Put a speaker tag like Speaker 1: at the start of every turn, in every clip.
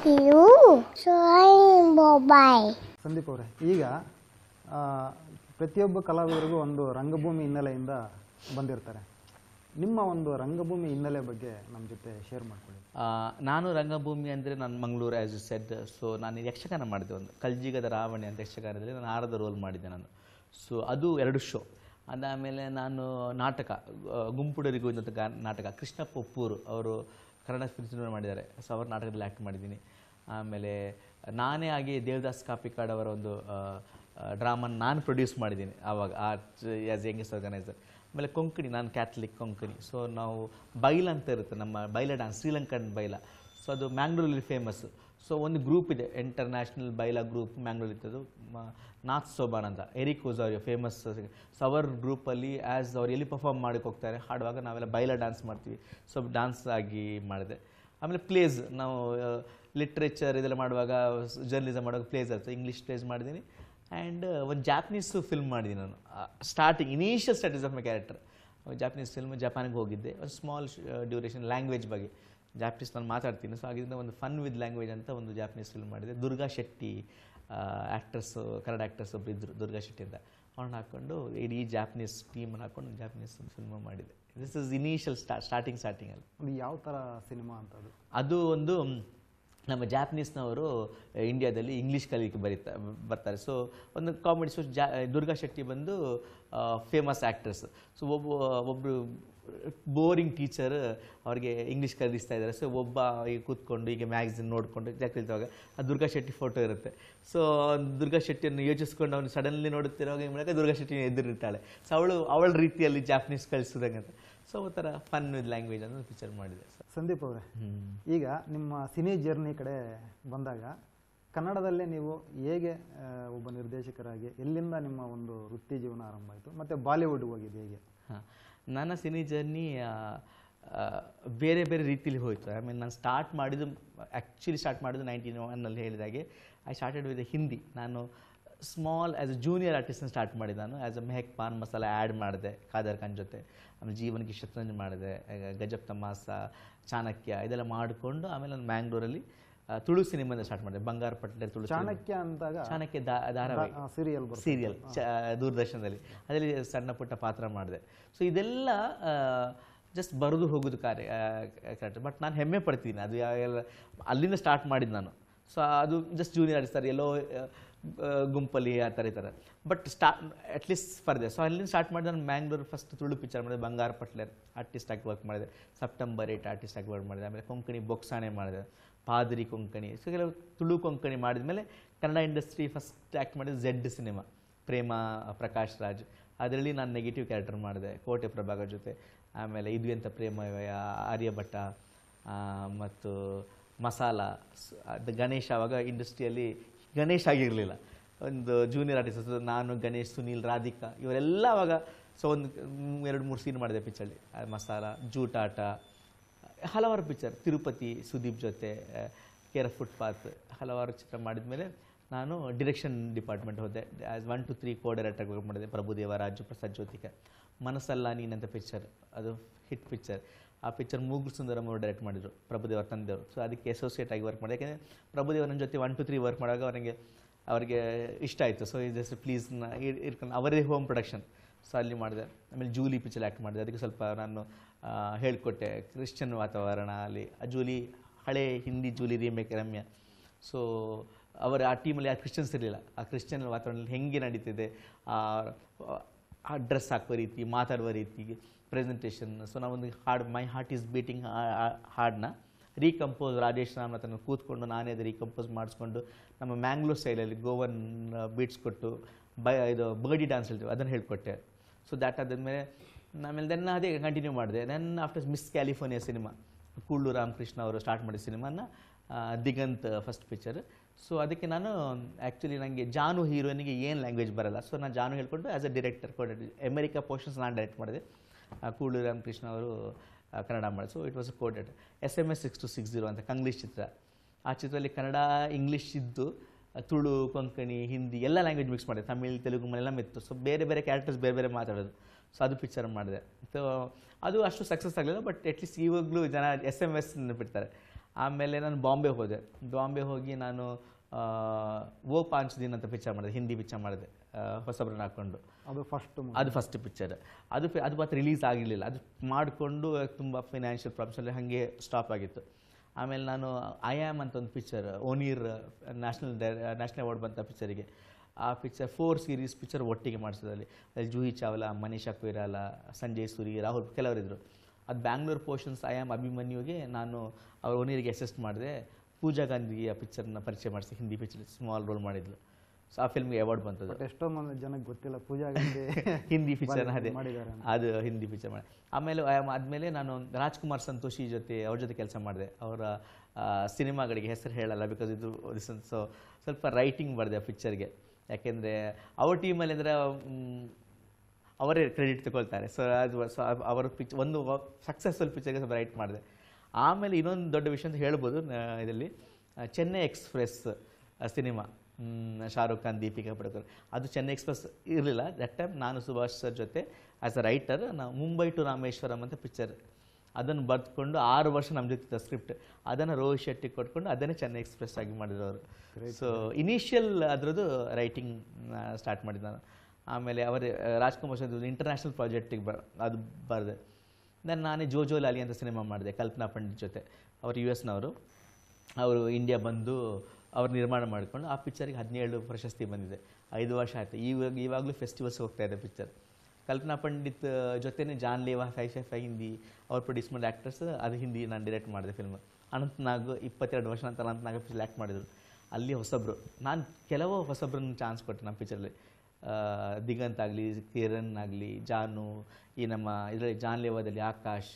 Speaker 1: ಇದು sowing mobile
Speaker 2: Sandeep ಅವರೇ ಈಗ ಆ, ಪ್ರತಿಯೊಬ್ಬ ಕಲಾವಿದರಿಗೂ ಒಂದು ರಂಗಭೂಮಿ ಹಿನ್ನೆಲೆಯಿಂದ ಬಂದಿರ್ತಾರೆ ನಿಮ್ಮ ಒಂದು ರಂಗಭೂಮಿ ಹಿನ್ನೆಲೆ ಬಗ್ಗೆ ನಮ್ಮ ಜೊತೆ ಶೇರ್ ಮಾಡ್ಕೊಳ್ಳಿ
Speaker 3: ಆ, ನಾನು ರಂಗಭೂಮಿ ಅಂದರೆ ನಾನು Mangaluru as you said so ನಾನು ಯಕ್ಷಗಾನ ಮಾಡಿದೆ ಒಂದು ಕಲ್ಜಿಗದ ರಾವಣಿ ಅಂತ ಯಕ್ಷಗಾನದಲ್ಲಿ ನಾನು ಆರದ ರೋಲ್ ಮಾಡಿದ್ದೆ ನಾನು ಸೊ ಅದು ಎರಡು ಶೋ ಅದಾದಮೇಲೆ ನಾನು ನಾಟಕ ಆ, ಗುಂಪುಡರಿಗೂ ಅಂತ ಗಾ- ನಾಟಕ ಕೃಷ್ಣಪ್ಪ ಉಪ್ಪೂರು ಅವರು ಕನ್ನಡ ಸಿನಿಮಾ ಮಾಡಿದ್ದಾರೆ ಸೊ ಅವ್ರ ನಾಟಕದಲ್ಲಿ ಆ್ಯಕ್ಟ್ ಮಾಡಿದ್ದೀನಿ ಆಮೇಲೆ ನಾನೇ ಆಗಿ ದೇವದಾಸ್ ಕಾಪಿಕಾಡ್ ಅವರ ಒಂದು ಡ್ರಾಮನ್ ನಾನು ಪ್ರೊಡ್ಯೂಸ್ ಮಾಡಿದ್ದೀನಿ ಆವಾಗ ಆಸ್ ಯಂಗೆಸ್ಟ್ ಆರ್ಗನೈಸರ್ ಆಮೇಲೆ ಕೊಂಕಣಿ ನಾನು ಕ್ಯಾಥಲಿಕ್ ಕೊಂಕಣಿ ಸೊ ನಾವು ಬೈಲ ಅಂತ ಇರುತ್ತೆ ನಮ್ಮ ಬೈಲ ಡ್ಯಾನ್ಸ್ ಶ್ರೀಲಂಕನ್ ಬೈಲ ಸೊ ಅದು ಮ್ಯಾಂಗ್ಳೂರಲ್ಲಿ ಫೇಮಸ್ ಸೊ ಒಂದು ಗ್ರೂಪ್ ಇದೆ ಇಂಟರ್ನ್ಯಾಷನಲ್ ಬೈಲ ಗ್ರೂಪ್ ಮ್ಯಾಂಗ್ಳೂರ್ ಇತ್ತದು ಮ- ನಾಥ್ ಸೋಬಾನ್ ಅಂತ ಎರಿಕ್ ಓಜಾರಿಯೋ ಫೇಮಸ್ ಸೊ ಅವರ್ ಗ್ರೂಪಲ್ಲಿ ಆ್ಯಸ್ ಅವ್ರು ಎಲ್ಲಿ ಪರ್ಫಾರ್ಮ್ ಮಾಡಕ್ಕೆ ಹೋಗ್ತಾರೆ ಹಾಡುವಾಗ ನಾವೆಲ್ಲ ಬೈಲ ಡ್ಯಾನ್ಸ್ ಮಾಡ್ತೀವಿ ಸೊ ಡ್ಯಾನ್ಸ್ ಆಗಿ ಮಾಡಿದೆ ಆಮೇಲೆ ಪ್ಲೇಸ್ ನಾವು ಲಿಟ್ರೇಚರ್ ಇದೆಲ್ಲ ಮಾಡುವಾಗ ಜರ್ನಲಿಸಮ್ ಮಾಡುವಾಗ ಪ್ಲೇಸ್ ಇರುತ್ತೆ ಇಂಗ್ಲೀಷ್ ಪ್ಲೇಸ್ ಮಾಡಿದ್ದೀನಿ ಆ್ಯಂಡ್ ಒಂದು ಜಾಪನೀಸ್ ಫಿಲ್ಮ್ ಮಾಡಿದ್ದೀನಿ ನಾನು starting initial starts of my character Japanese film ಜಪಾನಿಗೆ ಹೋಗಿದ್ದೆ ಒಂದು ಸ್ಮಾಲ್ ಡ್ಯೂರೇಷನ್ ಲ್ಯಾಂಗ್ವೇಜ್ ಬಗ್ಗೆ ಜಾಪನೀಸ್ ನಾನು ಮಾತಾಡ್ತೀನಿ ಸೊ ಅದರಿಂದ ಒಂದು ಫನ್ ವಿತ್ ಲ್ಯಾಂಗ್ವೇಜ್ ಅಂತ ಒಂದು ಜಾಪನೀಸ್ ಫಿಲ್ಮ್ ಮಾಡಿದೆ ದುರ್ಗಾ ಶೆಟ್ಟಿ ಆ್ಯಕ್ಟ್ರಸ್ಸು ಕನ್ನಡ ಆ್ಯಕ್ಟ್ರಸ್ ಒಬ್ರು ಇದ್ದರು ದುರ್ಗಾ ಶೆಟ್ಟಿ ಅಂತ ಅವ್ರನ್ನ ಹಾಕ್ಕೊಂಡು ಇಡೀ ಜಾಪನೀಸ್ ಟೀಮನ್ನು ಹಾಕ್ಕೊಂಡು ಜಾಪನೀಸ್ ಫಿಲ್ಮ್ ಮಾಡಿದೆ ದಿಸ್ ಇಸ್ ಇನಿಷಿಯಲ್ ಸ್ಟಾ ಸ್ಟಾರ್ಟಿಂಗ್ ಸ್ಟಾರ್ಟಿಂಗಲ್ಲಿ
Speaker 2: ಅದು ಯಾವ ಥರ ಸಿನಿಮಾ ಅಂತ ಅದು
Speaker 3: ಅದು ಒಂದು ಮ್, ನಮ್ಮ ಜಾಪನೀಸ್ನವರು ಇಂಡಿಯಾದಲ್ಲಿ ಇಂಗ್ಲೀಷ್ ಕಲಿಯಕ್ಕೆ ಬರೀತಾ ಬರ್ತಾರೆ ಸೊ ಒಂದು ಕಾಮಿಡಿ ಸೊ ಜಾ ದುರ್ಗಾ ಶೆಟ್ಟಿ ಬಂದು ಫೇಮಸ್ ಆ್ಯಕ್ಟ್ರೆಸ್ ಸೊ ಒಬ್ಬ ಒಬ್ಬರು ಬೋರಿಂಗ್ ಟೀಚರ್ ಅವ್ರಿಗೆ ಇಂಗ್ಲೀಷ್ ಕಲಿಸ್ತಾ ಇದ್ದಾರೆ ಸೊ ಒಬ್ಬ ಈಗ ಕೂತ್ಕೊಂಡು ಈಗ ಮ್ಯಾಗ್ಝಿನ್ ನೋಡಿಕೊಂಡು ಕಲಿತವಾಗ ಆ ದುರ್ಗಾ ಶೆಟ್ಟಿ ಫೋಟೋ ಇರುತ್ತೆ ಸೊ ದುರ್ಗಾ ಶೆಟ್ಟಿಯನ್ನು ಯೋಚಿಸ್ಕೊಂಡು ಅವನು ಸಡನ್ಲಿ ನೋಡುತ್ತಿರುವಾಗ ಏನು ಮಾಡಕ್ಕೆ ದುರ್ಗಾ ಶೆಟ್ಟಿ ಎದುರಿರ್ತಾಳೆ ಸೊ ಅವಳು ಅವಳ ರೀತಿಯಲ್ಲಿ ಜಾಪನೀಸ್ ಕಲಿಸೋದಂಗೆ ಅಂತ ಸೊ ಒಂಥರ ಫನ್ ವಿತ್ ಲ್ಯಾಂಗ್ವೇಜ್ ಅಂತ ಪಿಕ್ಚರ್ ಮಾಡಿದೆ ಸೊ
Speaker 2: ಸಂದೀಪ್ ಅವರೇ ಈಗ ನಿಮ್ಮ ಸಿನಿ ಜರ್ನಿ ಕಡೆ ಬಂದಾಗ ಕನ್ನಡದಲ್ಲೇ ನೀವು ಹೇಗೆ ಆ, ಒಬ್ಬ ನಿರ್ದೇಶಕರಾಗಿ ಎಲ್ಲಿಂದ ನಿಮ್ಮ ಒಂದು ವೃತ್ತಿ ಜೀವನ ಆರಂಭ ಆಯಿತು ಮತ್ತು ಬಾಲಿವುಡ್ ಹೋಗಿದ್ದು ಹೇಗೆ
Speaker 3: ಹಾಂ ನನ್ನ ಸಿನಿ ಜರ್ನಿ ಬೇರೆ ಬೇರೆ ರೀತಿಲಿ ಹೋಯಿತು ಐ ಮೀನ್ ನಾನು ಸ್ಟಾರ್ಟ್ ಮಾಡಿದ್ದು ಆ್ಯಕ್ಚುಲಿ ಸ್ಟಾರ್ಟ್ ಮಾಡಿದ್ದು ನೈನ್ಟೀನ್ ಒನ್ನಲ್ಲಿ ಹೇಳಿದಾಗೆ ಐ ಸ್ಟಾರ್ಟೆಡ್ ವಿತ್ ಹಿಂದಿ ನಾನು ಸ್ಮಾಲ್ ಆ್ಯಸ್ ಅ ಜೂನಿಯರ್ ಆರ್ಟಿಸ್ಟ್ನ ಸ್ಟಾರ್ಟ್ ಮಾಡಿದೆ ನಾನು as a Mehak Pan Masala ad ಮಾಡಿದೆ ಖಾದರ್ ಖಾನ್ ಜೊತೆ ಆಮೇಲೆ ಜೀವನಕ್ಕೆ ಶತರಂಜ್ ಮಾಡಿದೆ ಆಗ ಗಜಬ್ ತಮಾಸ ಚಾಣಕ್ಯ ಇದೆಲ್ಲ ಮಾಡಿಕೊಂಡು ಆಮೇಲೆ ನಾನು ಮ್ಯಾಂಗ್ಳೂರಲ್ಲಿ ಆ, ತುಳು ಸಿನಿಮಾದಿಂದ ಸ್ಟಾರ್ಟ್ ಮಾಡಿದೆ ಬಂಗಾರ ಪಟ್ಟೆ ತುಳು cinema.
Speaker 2: ಚಾಣಕ್ಯ ಅಂದಾಗ
Speaker 3: ಚಾಣಕ್ಯ ದಾ ಧಾರಾವಾಹಿ
Speaker 2: ಸೀರಿಯಲ್ ಬರ್ತದೆ
Speaker 3: ಸೀರಿಯಲ್ ದೂರದರ್ಶನದಲ್ಲಿ ಅದರಲ್ಲಿ ಸಣ್ಣ ಪುಟ್ಟ ಪಾತ್ರ ಮಾಡಿದೆ ಸೊ ಇದೆಲ್ಲ ಜಸ್ಟ್ ಬರೆದು ಹೋಗೋದು ಕಾರ್ಯ ಕರೆಕ್ಟ್ ಬಟ್ ನಾನು ಹೆಮ್ಮೆ ಪಡ್ತೀನಿ ಅದು ಯಾವೆಲ್ಲ ಅಲ್ಲಿಂದ ಸ್ಟಾರ್ಟ್ ಮಾಡಿದ್ದು ನಾನು ಸೊ ಅದು ಜಸ್ಟ್ ಜೂನಿಯರ್ ಆಡಿಸ್ತಾರೆ ಎಲ್ಲೋ ಆ, ಆ, ಗುಂಪಲ್ಲಿ ಆ ಥರ ಈ ಥರ ಬಟ್ ಸ್ಟಾ ಅಟ್ಲೀಸ್ಟ್ ಸ್ಪರ್ಧೆ ಸೊ ಅಲ್ಲಿಂದ ಸ್ಟಾರ್ಟ್ ಮಾಡಿದೆ ನಾನು ಮ್ಯಾಂಗ್ಳೂರ್ ಫಸ್ಟ್ ತುಳು ಪಿಕ್ಚರ್ ಮಾಡಿದೆ ಬಂಗಾರ ಪಟ್ಲರ್ ಆರ್ಟಿಸ್ಟ್ ಆಗಿ ವರ್ಕ್ ಮಾಡಿದೆ ಸೆಪ್ಟೆಂಬರ್ ಏಟ್ ಆರ್ಟಿಸ್ಟ್ ಆಗಿ ವರ್ಕ್ ಮಾಡಿದೆ ಆಮೇಲೆ ಕೊಂಕಣಿ ಬೊಕ್ಸಾಣೆ ಮಾಡಿದೆ ಪಾದರಿ ಕೊಂಕಣಿ ಸೊ ಕೆಲವು ತುಳು ಕೊಂಕಣಿ ಮಾಡಿದ್ಮೇಲೆ ಕನ್ನಡ ಇಂಡಸ್ಟ್ರಿ ಫಸ್ಟ್ ಆ್ಯಕ್ಟ್ ಮಾಡಿದ ಝೆಡ್ ಸಿನಿಮಾ ಪ್ರೇಮ ಪ್ರಕಾಶ್ ರಾಜ್ ಅದರಲ್ಲಿ ನಾನು ನೆಗೆಟಿವ್ ಕ್ಯಾರೆಕ್ಟರ್ ಮಾಡಿದೆ ಕೋಟೆ ಪ್ರಭಾಕರ್ ಜೊತೆ ಆಮೇಲೆ ಇದು ಎಂಥ ಪ್ರೇಮ ಆರ್ಯಭಟ್ಟ ಆ, ಮತ್ತು ಮಸಾಲ ಸ್- ಅದು ಗಣೇಶ್ ಆವಾಗ ಇಂಡಸ್ಟ್ರಿಯಲ್ಲಿ ಗಣೇಶ್ ಆಗಿರಲಿಲ್ಲ ಒಂದು ಜೂನಿಯರ್ ಆರ್ಟಿಸ್ಟ್ ನಾನು ಗಣೇಶ್ ಸುನೀಲ್ ರಾಧಿಕಾ ಇವರೆಲ್ಲ ಅವಾಗ ಸೊ ಒಂದು ಮ್, ಎರಡು ಮೂರು ಸೀನ್ ಮಾಡಿದೆ ಪಿಚ್ಚಲ್ಲಿ ಮಸಾಲ ಜೂಟಾಟ ಹಲವಾರು ಪಿಕ್ಚರ್ ತಿರುಪತಿ ಸುದೀಪ್ ಜೊತೆ ಕೇರ್ ಫುಟ್ಪಾತ್ ಹಲವಾರು ಚಿತ್ರ ಮಾಡಿದ್ಮೇಲೆ ನಾನು ಡಿರೆಕ್ಷನ್ ಡಿಪಾರ್ಟ್ಮೆಂಟ್ ಹೋದೆ as one two three co director work ಮಾಡಿದೆ ಪ್ರಭುದೇವ ರಾಜು ಪ್ರಸಾದ್ ಜ್ಯೋತಿಕ ಮನಸ್ಸಲ್ಲ ನೀನಂತ ಪಿಕ್ಚರ್ ಅದು ಹಿಟ್ ಪಿಕ್ಚರ್ ಆ ಪಿಕ್ಚರ್ ಮೂಗು ಸುಂದರಮ್ ಅವರು ಡೈರೆಕ್ಟ್ ಮಾಡಿದರು ಪ್ರಭುದೇವರ ತಂದೆಯವರು ಸೊ ಅದಕ್ಕೆ ಅಸೋಸಿಯೇಟ್ ಆಗಿ ವರ್ಕ್ ಮಾಡಿದೆ ಯಾಕೆಂದರೆ ಪ್ರಭುದೇವ ನನ್ನ ಜೊತೆ ಒನ್ ಟು ತ್ರೀ ವರ್ಕ್ ಮಾಡುವಾಗ ಅವನಿಗೆ ಅವರಿಗೆ ಇಷ್ಟ ಆಯಿತು ಸೊ ಜಸ್ಟ್ ಪ್ಲೀಸ್ ಇರ್ಕೊಂಡು ಅವರೇ ಹೋಮ್ ಪ್ರೊಡಕ್ಷನ್ ಸೊ ಅಲ್ಲಿ ಮಾಡಿದೆ ಆಮೇಲೆ ಜೂಲಿ ಪಿಕ್ಚರ್ ಆ್ಯಕ್ಟ್ ಮಾಡಿದೆ ಅದಕ್ಕೆ ಸ್ವಲ್ಪ ನಾನು ಆ, ಹೇಳ್ಕೊಟ್ಟೆ ಕ್ರಿಶ್ಚಿಯನ್ ವಾತಾವರಣ ಅಲ್ಲಿ ಆ ಜೂಲಿ ಹಳೆ Hindi Julie remake Ramya so ಅವರ ಆ ಟೀಮಲ್ಲಿ ಆ ಕ್ರಿಶ್ಚಿಯನ್ಸ್ ಇರಲಿಲ್ಲ ಆ ಕ್ರಿಶ್ಚಿಯನ್ ವಾತಾವರಣದಲ್ಲಿ ಹೆಂಗೆ ನಡೀತಿದೆ ಆ ಆ ಡ್ರೆಸ್ ಹಾಕೋ ರೀತಿ ಮಾತಾಡುವ ರೀತಿ ಪ್ರೆಸೆಂಟೇಷನ್ ಸೊ ನಾವೊಂದು ಹಾಡು ಮೈ ಹಾರ್ಟ್ ಈಸ್ ಬೀಟಿಂಗ್ ಹಾಡನ್ನ ರೀಕಂಪೋಸ್ ರಾಜೇಶ್ ರಾಮನಾಥನ್ ಕೂತ್ಕೊಂಡು ನಾನೇ ಅದು ರೀಕಂಪೋಸ್ ಮಾಡಿಸ್ಕೊಂಡು ನಮ್ಮ ಮ್ಯಾಂಗ್ಳೂರ್ ಸ್ಟೈಲಲ್ಲಿ ಗೋವನ್ ಬೀಟ್ಸ್ ಕೊಟ್ಟು ಬೈ ಇದು ಬರ್ಡಿ ಡ್ಯಾನ್ಸ್ ಹೇಳ್ತೀವಿ ಅದನ್ನು ಹೇಳ್ಕೊಟ್ಟೆ ಸೊ ದ್ಯಾಟ್ ಆದಮೇಲೆ ಆಮೇಲೆ ದೆನ್ ಅದೇ ಕಂಟಿನ್ಯೂ ಮಾಡಿದೆ then after Miss California cinema Kudlu Ramakrishna ಅವರು ಸ್ಟಾರ್ಟ್ ಮಾಡಿದ ಸಿನಿಮಾನ ಆ, ದಿಗಂತ್ ಫಸ್ಟ್ ಪಿಕ್ಚರ್ ಸೊ ಅದಕ್ಕೆ ನಾನು ಆ್ಯಕ್ಚುಲಿ ನನಗೆ ಜಾನು ಹೀರೋಯಿನಿಗೆ ಏನು ಲ್ಯಾಂಗ್ವೇಜ್ ಬರಲ್ಲ ಸೊ ನಾನು ಜಾನು ಹೇಳ್ಕೊಂಡು as a director coded America portions ನಾನು ಡೈರೆಕ್ಟ್ ಮಾಡಿದೆ ಆ, ಕೂಡ್ಲು ರಾಮಕೃಷ್ಣ ಅವರು ಆ, ಕನ್ನಡ ಮಾಡಿ so it was coded S M S six two six zero ಅಂತ ಕಂಗ್ಲೀಷ್ ಚಿತ್ರ ಆ ಚಿತ್ರದಲ್ಲಿ ಕನ್ನಡ ಇಂಗ್ಲೀಷ್ ಇದ್ದು ಆ, ತುಳು ಕೊಂಕಣಿ ಹಿಂದಿ ಎಲ್ಲ ಲ್ಯಾಂಗ್ವೇಜ್ ಮಿಕ್ಸ್ ಮಾಡಿದೆ ತಮಿಳ್ ತೆಲುಗು ಮಲೆಯಾಳಂ ಇತ್ತು ಸೊ ಬೇರೆ ಬೇರೆ ಕ್ಯಾರೆಕ್ಟರ್ಸ್ ಬೇರೆ ಬೇರೆ ಮಾತಾಡೋದು ಸೊ ಅದು ಪಿಕ್ಚರ್ ಮಾಡಿದೆ ಸೊ ಅದು ಅಷ್ಟು ಸಕ್ಸಸ್ ಆಗಲಿಲ್ಲ ಬಟ್ ಅಟ್ಲೀಸ್ಟ್ ಇವಾಗಲೂ ಜನ ಎಸ್ ಎಮ್ ಎಸ್ ನೆನಪಿಡ್ತಾರೆ ಆಮೇಲೆ ನಾನು ಬಾಂಬೆ ಹೋದೆ ಬಾಂಬೆ ಹೋಗಿ ನಾನು ಆ, ಓ ಪಾಂಚ್ ದಿನ ಅಂತ ಪಿಕ್ಚರ್ ಮಾಡಿದೆ ಹಿಂದಿ ಪಿಕ್ಚರ್ ಮಾಡಿದೆ ಆ, ಹೊಸಬ್ರನ್ನ ಹಾಕ್ಕೊಂಡು
Speaker 2: ಅದು ಫಸ್ಟ್
Speaker 3: ಅದು ಫಸ್ಟ್ ಪಿಕ್ಚರ್ ಅದು ಫಿ- ಅದು ಮಾತ್ರ ರಿಲೀಸ್ ಆಗಿರಲಿಲ್ಲ ಅದು ಮಾಡಿಕೊಂಡು ತುಂಬ ಫೈನಾನ್ಷಿಯಲ್ ಪ್ರಾಬ್ಲಮ್ಸಲ್ಲಿ ಹಾಗೆ ಸ್ಟಾಪ್ ಆಗಿತ್ತು ಆಮೇಲೆ ನಾನು ಐ ಆಮ್ ಅಂತ ಒಂದು picture Onir national national award ಬಂತ ಪಿಕ್ಚರಿಗೆ ಆ ಪಿಕ್ಚರ್ ಫೋರ್ ಸೀರೀಸ್ ಪಿಕ್ಚರ್ ಒಟ್ಟಿಗೆ ಮಾಡಿಸೋದಲ್ಲಿ ಅಲ್ಲಿ ಜೂಹಿ ಚಾವ್ಲಾ ಮನೀಷಾ ಕೊಯ್ರಾಲ ಸಂಜಯ್ ಸುರಿ ರಾಹುಲ್ ಕೆಲವರಿದ್ದರು ಅದು ಬ್ಯಾಂಗ್ಳೂರ್ ಪೋರ್ಷನ್ಸ್ ಐ ಆಮ್ ಅಭಿಮನ್ಯುಗೆ ನಾನು ಅವ್ರ ಓನೀರಿಗೆ ಅಸಿಸ್ಟ್ ಮಾಡಿದೆ ಪೂಜಾ ಗಾಂಧಿ ಆ ಪಿಕ್ಚರ್ನ ಪರಿಚಯ ಮಾಡಿಸಿ ಹಿಂದಿ ಪಿಕ್ಚರ್ ಸ್ಮಾಲ್ ರೋಲ್ ಮಾಡಿದ್ಲು ಸೊ ಆ ಫಿಲ್ಮ್ಗೆ ಅವಾರ್ಡ್ ಬಂತದ್ದು
Speaker 2: ಬಟ್ ಎಷ್ಟೋ ಮಂದಿ ಜನಕ್ಕೆ ಗೊತ್ತಿಲ್ಲ ಪೂಜಾ ಗಾಂಧಿ
Speaker 3: ಹಿಂದಿ ಪಿಕ್ಚರ್
Speaker 2: ಬಾರಿ
Speaker 3: ಅದೇ
Speaker 2: ಮಾಡಿದ್ದಾರೆ ಅಂತ.
Speaker 3: ಅದು ಹಿಂದಿ ಪಿಕ್ಚರ್ ಮಾಡಿ ಆಮೇಲೆ ಆದಮೇಲೆ ನಾನು ರಾಜ್ಕುಮಾರ್ ಸಂತೋಷಿ ಜೊತೆ ಅವ್ರ ಜೊತೆ ಕೆಲಸ ಮಾಡಿದೆ ಅವರ ಸಿನಿಮಾಗಳಿಗೆ ಹೆಸರು ಹೇಳಲ್ಲ ಬಿಕಾಸ್ ಇದು ಸೊ ಸ್ವಲ್ಪ ರೈಟಿಂಗ್ ಬರೆದೆ ಆ ಪಿಕ್ಚರ್ಗೆ ಯಾಕೆಂದರೆ ಅವ್ರ ಟೀಮಲ್ಲಿ ಅಂದರೆ ಅವರೇ ಕ್ರೆಡಿಟ್ ತಗೊಳ್ತಾರೆ ಸೊ ಅದು ಸೊ ಅವರ ಪಿಕ್ಚರ್ ಒಂದು ಸಕ್ಸಸ್ಫುಲ್ ಪಿಕ್ಚರ್ಗೆ ಸ್ವಲ್ಪ ರೈಟ್ ಮಾಡಿದೆ ಆಮೇಲೆ ಇನ್ನೊಂದು ದೊಡ್ಡ ವಿಷಯ ಅಂತ ಹೇಳ್ಬೋದು ನ- ಇದರಲ್ಲಿ ಆ, ಚೆನ್ನೈ ಎಕ್ಸ್ಪ್ರೆಸ್ ಸಿನಿಮಾ ಶಾರುಖ್ ಖಾನ್ ದೀಪಿಕಾ ಪಡುಕರ್ ಅದು ಚೆನ್ನೈ ಎಕ್ಸ್ಪ್ರೆಸ್ ಇರಲಿಲ್ಲ ದಟ್ ಟೈಮ್ ನಾನು ಸುಭಾಷ್ ಸರ್ ಜೊತೆ ಆ್ಯಸ್ ಅ ರೈಟರ್ ನಾವು ಮುಂಬೈ ಟು ರಾಮೇಶ್ವರಂ ಅಂತ ಪಿಕ್ಚರ್ ಅದನ್ನು ಬರೆದುಕೊಂಡು ಆರು ವರ್ಷ ನಮ್ಮ ಜೊತೆ ಸ್ಕ್ರಿಪ್ಟ್ ಅದನ್ನು ರೋಹಿತ್ ಶೆಟ್ಟಿ ಕೊಟ್ಕೊಂಡು ಅದನ್ನೇ ಚೆನ್ನೈ ಎಕ್ಸ್ಪ್ರೆಸ್ ಆಗಿ ಮಾಡಿದ್ರು ಅವರು ಸೊ ಇನಿಷಿಯಲ್ ಅದರದ್ದು ರೈಟಿಂಗ್ ಸ್ಟಾರ್ಟ್ ಮಾಡಿದ್ದು ನಾನು ಆಮೇಲೆ ಅವರ ರಾಜ್ಕುಮಾರ್ ಸರ್ ಇಂಟರ್ನ್ಯಾಷನಲ್ ಪ್ರಾಜೆಕ್ಟಿಗೆ ಬ ಅದು ಬರೆದೆ ದೆನ್ ನಾನೇ ಜೋಜೋ ಲಾಲಿ ಅಂತ ಸಿನಿಮಾ ಮಾಡಿದೆ ಕಲ್ಪನಾ ಪಂಡಿತ್ ಜೊತೆ ಅವರು ಯು ಎಸ್ನವರು ಅವರು ಇಂಡಿಯಾ ಬಂದು ಅವ್ರು ನಿರ್ಮಾಣ ಮಾಡಿಕೊಂಡು ಆ ಪಿಕ್ಚರ್ಗೆ ಹದಿನೇಳು ಪ್ರಶಸ್ತಿ ಬಂದಿದೆ ಐದು ವರ್ಷ ಆಯಿತು ಇವಾಗ ಇವಾಗಲೂ ಫೆಸ್ಟಿವಲ್ಸ್ ಹೋಗ್ತಾ ಇದೆ ಪಿಕ್ಚರ್ ಕಲ್ಪನಾ ಪಂಡಿತ್ ಜೊತೆನೇ Jaan Leva five five five Hindi ಅವ್ರು ಪ್ರೊಡ್ಯೂಸ್ ಮಾಡಿದ ಆ್ಯಕ್ಟರ್ಸ್ ಅದು ಹಿಂದಿ ನಾನು ಡೈರೆಕ್ಟ್ ಮಾಡಿದೆ ಫಿಲ್ಮ್ ಅನಂತನಾಗ್ ಇಪ್ಪತ್ತೆರಡು ವರ್ಷ ನಂತರ ಅನಂತನಾಗ್ ಪಿಕ್ಚರ್ ಆ್ಯಕ್ಟ್ ಮಾಡಿದ್ರು ಅಲ್ಲಿ ಹೊಸಬ್ರು ನಾನು ಕೆಲವು ಹೊಸಬ್ರನ್ನ ಚಾನ್ಸ್ ಕೊಟ್ಟೆ ನಮ್ಮ ಪಿಕ್ಚರಲ್ಲಿ ದಿಗಂತ್ ಆಗಲಿ ಕಿರಣ್ ಆಗಲಿ ಜಾನು ಈ ನಮ್ಮ ಇದರಲ್ಲಿ ಜಾನ್ ಲೇವಾದಲ್ಲಿ ಆಕಾಶ್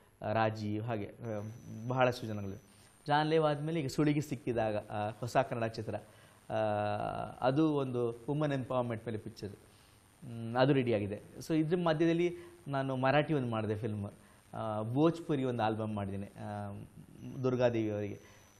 Speaker 3: ರಾಜೀವ್ ಹಾಗೆ ಆ, ಬಹಳಷ್ಟು ಜನಗಳು ಜಾನ್ ಲೇವ್ ಆದಮೇಲೆ ಈಗ ಸುಳಿಗೆ ಸಿಕ್ಕಿದಾಗ ಆ, ಹೊಸ ಕನ್ನಡ ಚಿತ್ರ ಆ, ಅದು ಒಂದು ವುಮನ್ ಎಂಪವರ್ಮೆಂಟ್ ಮೇಲೆ ಪಿಕ್ಚರ್ ಅದು ರೆಡಿಯಾಗಿದೆ ಸೊ ಇದ್ರ ಮಧ್ಯದಲ್ಲಿ ನಾನು ಮರಾಠಿ ಒಂದು ಮಾಡಿದೆ ಫಿಲ್ಮ್ ಭೋಜ್ಪುರಿ ಒಂದು ಆಲ್ಬಮ್ ಮಾಡಿದ್ದೀನಿ ಆ, ದುರ್ಗಾದೇವಿ ಅವರಿಗೆ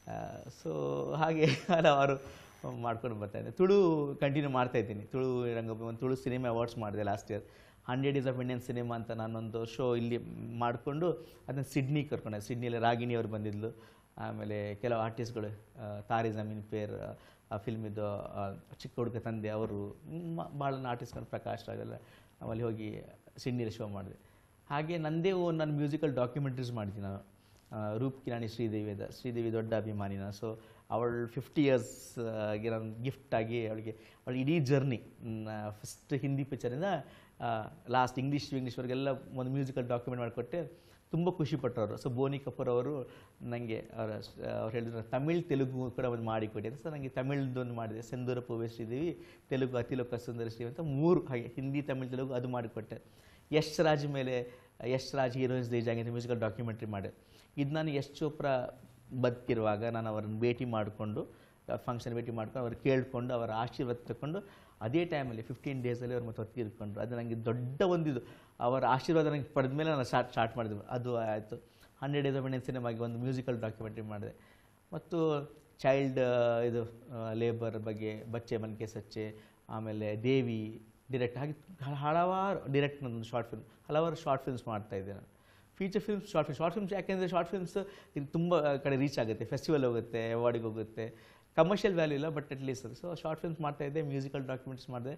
Speaker 3: ಸೊ ಹಾಗೆ ಹಲವಾರು ಮಾಡ್ಕೊಂಡು ಬರ್ತಾ ಇದ್ದೆ ತುಳು ಕಂಟಿನ್ಯೂ ಮಾಡ್ತಾ ಇದ್ದೀನಿ ತುಳು ರಂಗಭೂಮಿ ಒಂದು ತುಳು ಸಿನಿಮಾ ಅವಾರ್ಡ್ಸ್ ಮಾಡಿದೆ last year hundred days of Indian cinema ಅಂತ ನಾನೊಂದು ಶೋ ಇಲ್ಲಿ ಮಾಡಿಕೊಂಡು ಅದನ್ನು ಸಿಡ್ನಿ ಕರ್ಕೊಂಡೆ ಸಿಡ್ನಿಯಲ್ಲಿ ರಾಗಿಣಿ ಅವರು ಬಂದಿದ್ಲು ಆಮೇಲೆ ಕೆಲವು ಆರ್ಟಿಸ್ಟ್ಗಳು ಆ, ತಾರಿ ಜಮೀನ್ ಪೇರ್ ಆ ಫಿಲ್ಮಿದ್ದು ಚಿಕ್ಕ ಹುಡುಗ ತಂದೆ ಅವರು ಮ- ಭಾಳ ಆರ್ಟಿಸ್ಟ್ಗಳು ಪ್ರಕಾಶ್ ರಾಜ್ ಎಲ್ಲ ನಾವಲ್ಲಿ ಹೋಗಿ ಸಿಡ್ನಿಯಲ್ಲಿ ಶೋ ಮಾಡಿದೆ ಹಾಗೆ ನಂದೇ ಒಂದು ನಾನು ಮ್ಯೂಸಿಕಲ್ ಡಾಕ್ಯುಮೆಂಟ್ರೀಸ್ ಮಾಡಿದ್ದೀನಿ ನಾನು ಆ, ರೂಪ್ ಕಿರಾಣಿ ಶ್ರೀದೇವಿದ ಶ್ರೀದೇವಿ ದೊಡ್ಡ ಅಭಿಮಾನಿ ನಾನು ಸೊ ಅವಳು ಫಿಫ್ಟಿ ಇಯರ್ಸ್ಗೆ ನಾನು ಗಿಫ್ಟ್ ಆಗಿ ಅವಳಿಗೆ ಅವಳ ಇಡೀ ಜರ್ನಿ ಫಸ್ಟ್ ಹಿಂದಿ ಪಿಕ್ಚರಿಂದ ಲಾಸ್ಟ್ ಇಂಗ್ಲೀಷ್ ಇಂಗ್ಲೀಷ್ವರೆಗೆಲ್ಲ ಒಂದು ಮ್ಯೂಸಿಕಲ್ ಡಾಕ್ಯುಮೆಂಟ್ ಮಾಡಿಕೊಟ್ಟೆ ತುಂಬ ಖುಷಿ ಪಟ್ಟರು ಸೊ ಬೋನಿ ಕಪೂರ್ ಅವರು ನನಗೆ ಅವರ ಅವ್ರು ಹೇಳಿದ್ರು ತಮಿಳ್ ತೆಲುಗು ಕೂಡ ಒಂದು ಮಾಡಿಕೊಡಿ ಅಂತ ಸೊ ನನಗೆ ತಮಿಳ್ದೊಂದು ಮಾಡಿದೆ ಸೆಂದೂರ ಪೂವೆ ಶ್ರೀದೇವಿ ತೆಲುಗು ಅತಿಲೋಕ ಸುಂದರ ಶ್ರೀ ಅಂತ ಮೂರು ಹಾಗೆ ಹಿಂದಿ ತಮಿಳ್ ತೆಲುಗು ಅದು ಮಾಡಿಕೊಟ್ಟೆ ಯಶ್ ರಾಜ್ ಮೇಲೆ ಯಶ್ ರಾಜ್ ಹೀರೋಯಿನ್ಸ್ ದೇಜಾಂಗ್ ಅಂತ ಮ್ಯೂಸಿಕಲ್ ಡಾಕ್ಯುಮೆಂಟ್ರಿ ಮಾಡಿದೆ ಇದು ನಾನು ಯಶ್ ಚೋಪ್ರಾ ಬದುಕಿರುವಾಗ ನಾನು ಅವರನ್ನು ಭೇಟಿ ಮಾಡಿಕೊಂಡು ಫಂಕ್ಷನ್ ಭೇಟಿ ಮಾಡ್ಕೊಂಡು ಅವ್ರು ಕೇಳಿಕೊಂಡು ಅವರ ಆಶೀರ್ವಾದ ತಗೊಂಡು ಅದೇ ಟೈಮಲ್ಲಿ ಫಿಫ್ಟೀನ್ ಡೇಸಲ್ಲಿ ಅವ್ರು ಮತ್ತೆ ತೀರ್ಕೊಂಡ್ರು ಅದು ನನಗೆ ದೊಡ್ಡ ಒಂದಿದು ಅವರ ಆಶೀರ್ವಾದ ನನಗೆ ಪಡೆದ ಮೇಲೆ ನಾನು ಸ್ಟಾರ್ಟ್ ಸ್ಟಾರ್ಟ್ ಮಾಡಿದೆ ಅದು ಆಯಿತು ಹಂಡ್ರೆಡ್ ಡೇಸ್ ಆಫ್ ಇಂಡಿಯನ್ ಸಿನಿಮಾಗೆ ಒಂದು ಮ್ಯೂಸಿಕಲ್ ಡಾಕ್ಯುಮೆಂಟ್ರಿ ಮಾಡಿದೆ ಮತ್ತು ಚೈಲ್ಡ್ ಇದು ಲೇಬರ್ ಬಗ್ಗೆ ಬಚ್ಚೆ ಮನ್ಕೆ ಸಚ್ಚೆ ಆಮೇಲೆ ದೇವಿ ಡಿರೆಕ್ಟ್ ಹಾಗೆ ಹ- ಹಲವಾರು ಡಿರೆಕ್ಟ್ ಒಂದು ಶಾರ್ಟ್ ಫಿಲ್ಮ್ ಹಲವಾರು ಶಾರ್ಟ್ ಫಿಲ್ಮ್ಸ್ ಮಾಡ್ತಾ ಇದ್ದೆ ನಾನು feature films short film short films ಯಾಕೆಂದರೆ ಶಾರ್ಟ್ ಫಿಲ್ಮ್ಸ್ ಇದು ತುಂಬ ಕಡೆ ರೀಚ್ ಆಗುತ್ತೆ ಫೆಸ್ಟಿವಲ್ ಹೋಗುತ್ತೆ ಅವಾರ್ಡಿಗೆ ಹೋಗುತ್ತೆ ಕಮರ್ಷಿಯಲ್ ವ್ಯಾಲ್ಯೂ ಇಲ್ಲ but at least so short films ಮಾಡ್ತಾ ಇದ್ದೆ ಮ್ಯೂಸಿಕಲ್ ಡಾಕ್ಯುಮೆಂಟ್ಸ್ ಮಾಡಿದೆ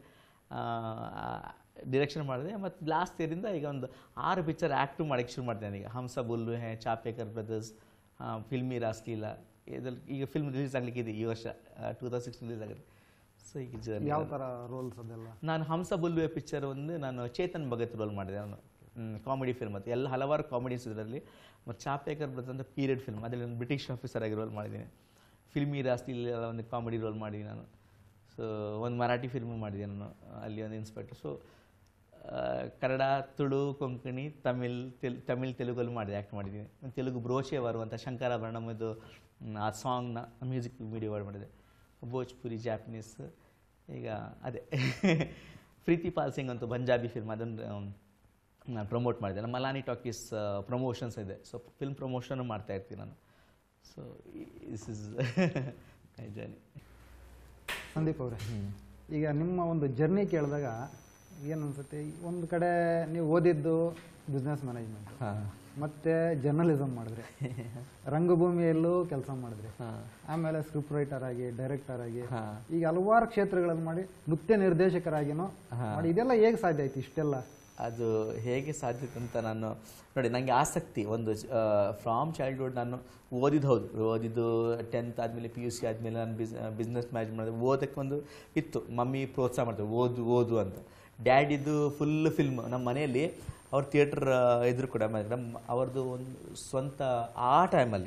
Speaker 3: ಡಿರೆಕ್ಷನ್ ಮಾಡಿದೆ ಮತ್ತು ಲಾಸ್ಟ್ ಇಯರಿಂದ ಈಗ ಒಂದು ಆರು ಪಿಕ್ಚರ್ ಆ್ಯಕ್ಟು ಮಾಡೋಕ್ಕೆ ಶುರು ಮಾಡ್ತೇನೆ ಈಗ ಹಂಸ ಬುಲ್ಲು ಹೇ ಚಾಪೇಕರ್ ಬ್ರದರ್ಸ್ ಫಿಲ್ಮಿ ರಾಸ್ಲೀಲಾ ಇದ್ರಲ್ಲಿ ಈಗ ಫಿಲ್ಮ್ ರಿಲೀಸ್ ಆಗಲಿಕ್ಕೆ ಇದೆ ಈ ವರ್ಷ ಟೂ ತೌಸಂಡ್ ಸಿಕ್ಸ್ ರಿಲೀಸ್ ಆಗುತ್ತೆ ಸೊ ಈಗ ಜರ್ನಿ
Speaker 2: ಯಾವ ಥರ ರೋಲ್ಸ್ ಅದೆಲ್ಲ
Speaker 3: ನಾನು ಹಂಸ ಬುಲ್ವೆ ಪಿಕ್ಚರ್ ಒಂದು ನಾನು ಚೇತನ್ ಭಗತ್ ರೋಲ್ ಮಾಡಿದೆ ನಾನು ಕಾಮಿಡಿ ಫಿಲ್ಮ್ ಅದು ಎಲ್ಲ ಹಲವಾರು ಕಾಮಿಡೀಸ್ ಇದರಲ್ಲಿ ಮತ್ತು ಚಾಪೇಕರ್ ಬ್ರದರ್ ಅಂತ ಪೀರಿಯಡ್ ಫಿಲ್ಮ್ ಅದರಲ್ಲಿ ಒಂದು ಬ್ರಿಟಿಷ್ ಆಫೀಸರ್ ಆಗಿ ರೋಲ್ ಮಾಡಿದ್ದೀನಿ ಫಿಲ್ಮಿ ರಾಸ್ಲಿ ಒಂದು ಕಾಮಿಡಿ ರೋಲ್ ಮಾಡಿದ್ದೀನಿ ನಾನು ಸೊ ಒಂದು ಮರಾಠಿ ಫಿಲ್ಮು ಮಾಡಿದ್ದೀನಿ ನಾನು ಅಲ್ಲಿ ಒಂದು ಇನ್ಸ್ಪೆಕ್ಟರ್ ಸೊ ಕನ್ನಡ ತುಳು ಕೊಂಕಣಿ ತಮಿಳ್ ತೆಲ್ ತಮಿಳ್ ತೆಲುಗಲ್ಲಿ ಮಾಡಿದೆ ಆ್ಯಕ್ಟ್ ಮಾಡಿದ್ದೀನಿ ಒಂದು ತೆಲುಗು ಬ್ರೋಚೇವರು ಅಂತ ಶಂಕರಾಭರಣಮದು ಮ್, ಆ ಸಾಂಗ್ನ ಮ್ಯೂಸಿಕ್ ವಿಡಿಯೋ ಮಾಡಿದೆ ಭೋಜ್ಪುರಿ ಜಾಪನೀಸ್ ಈಗ ಅದೇ ಪ್ರೀತಿ ಪಾಲ್ ಸಿಂಗ್ ಅಂತ ಪಂಜಾಬಿ ಫಿಲ್ಮ್ ಅದನ್ನು ನಾನು ಪ್ರಮೋಟ್ ಮಾಡಿದೆ ನಮ್ಮ ಮಲಾನಿ ಟಾಕೀಸ್ ಪ್ರಮೋಷನ್ಸ್ ಇದೆ ಸೊ ಫಿಲ್ಮ್ ಪ್ರಮೋಷನ್ ಮಾಡ್ತಾ ಇರ್ತೀನಿ ನಾನು so this is my journey
Speaker 2: Sandeep ಅವರೇ ಈಗ ನಿಮ್ಮ ಒಂದು ಜರ್ನಿ ಕೇಳಿದಾಗ ಏನು ಅನ್ಸುತ್ತೆ ಒಂದು ಕಡೆ ನೀವು ಓದಿದ್ದು ಬಿಸ್ನೆಸ್ ಮ್ಯಾನೇಜ್ಮೆಂಟ್
Speaker 3: ಹಾಂ
Speaker 2: ಮತ್ತೆ ಜರ್ನಲಿಸಮ್ ಮಾಡಿದ್ರಿ ರಂಗಭೂಮಿಯಲ್ಲೂ ಕೆಲಸ ಮಾಡಿದ್ರಿ
Speaker 3: ಹಾ.
Speaker 2: ಆಮೇಲೆ ಸ್ಕ್ರಿಪ್ಟ್ ರೈಟರ್ ಆಗಿ ಡೈರೆಕ್ಟರ್ ಆಗಿ
Speaker 3: ಹಾ.
Speaker 2: ಈಗ ಹಲವಾರು ಕ್ಷೇತ್ರಗಳನ್ನು ಮಾಡಿ ನೃತ್ಯ ನಿರ್ದೇಶಕರಾಗಿನೂ ಮಾಡಿ ಇದೆಲ್ಲ ಹೇಗೆ ಸಾಧ್ಯ ಆಯ್ತು ಇಷ್ಟೆಲ್ಲ
Speaker 3: ಅದು ಹೇಗೆ ಸಾಧ್ಯತೆ ಅಂತ ನಾನು ನೋಡಿ ನನಗೆ ಆಸಕ್ತಿ ಒಂದು ಫ್ರಾಮ್ ಚೈಲ್ಡ್ಹುಡ್ ನಾನು ಓದಿದ್ದು ಹೌದು ಓದಿದ್ದು ಟೆಂತ್ ಆದಮೇಲೆ ಪಿ ಯು ಸಿ ಆದಮೇಲೆ ನಾನು ಬಿಸ್ ಬಿಸ್ನೆಸ್ ಮ್ಯಾನೇಜ್ ಮಾಡಿದೆ ಓದಕ್ಕೆ ಒಂದು ಇತ್ತು ಮಮ್ಮಿ ಪ್ರೋತ್ಸಾಹ ಮಾಡ್ತಾರೆ ಓದು ಓದು ಅಂತ ಡ್ಯಾಡಿದು ಫುಲ್ ಫಿಲ್ಮ್ ನಮ್ಮ ಮನೆಯಲ್ಲಿ ಅವ್ರ ಥಿಯೇಟ್ರ್ ಇದ್ರು ಕೂಡ ನಮ್ಮ ಅವ್ರದ್ದು ಒಂದು ಸ್ವಂತ ಆ ಟೈಮಲ್ಲಿ